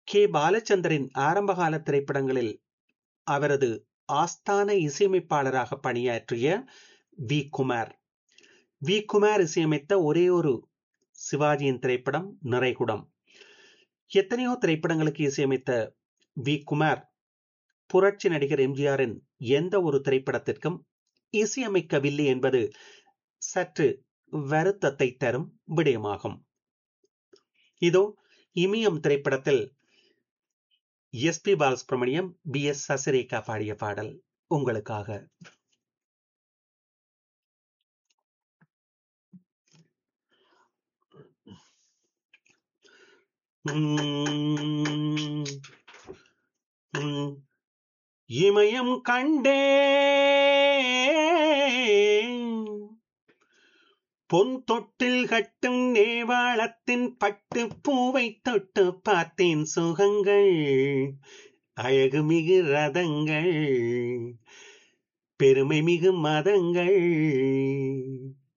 K பாலச்சந்தரின் ஆரம்பகால திரைப்படங்களில் அவரது ஆஸ்தான இசையமைப்பாளராக பணியாற்றிய வி குமார் வி குமார் இசையமைத்த ஒரே ஒரு சிவாஜியின் திரைப்படம் நிறைகுடம் எத்தனையோ திரைப்படங்களுக்கு இசையமைத்த வி குமார் புரட்சி நடிகர் எம்ஜிஆரின் எந்த ஒரு திரைப்படத்திற்கும் இசையமைக்கவில்லை என்பது சற்று வருத்தத்தை தரும் விடயமாகும் இதோ இமயம் திரைப்படத்தில் S P Balasubrahmanyam P S Sasirekha பாடிய பாடல் உங்களுக்காக இமயம் கண்டே பொன் தொட்டில் கட்டும் நேவாளத்தின் பட்டு பூவை தொட்டு பார்த்தேன் சுகங்கள் அழகு மிகு ரதங்கள் பெருமை மிகு மதங்கள்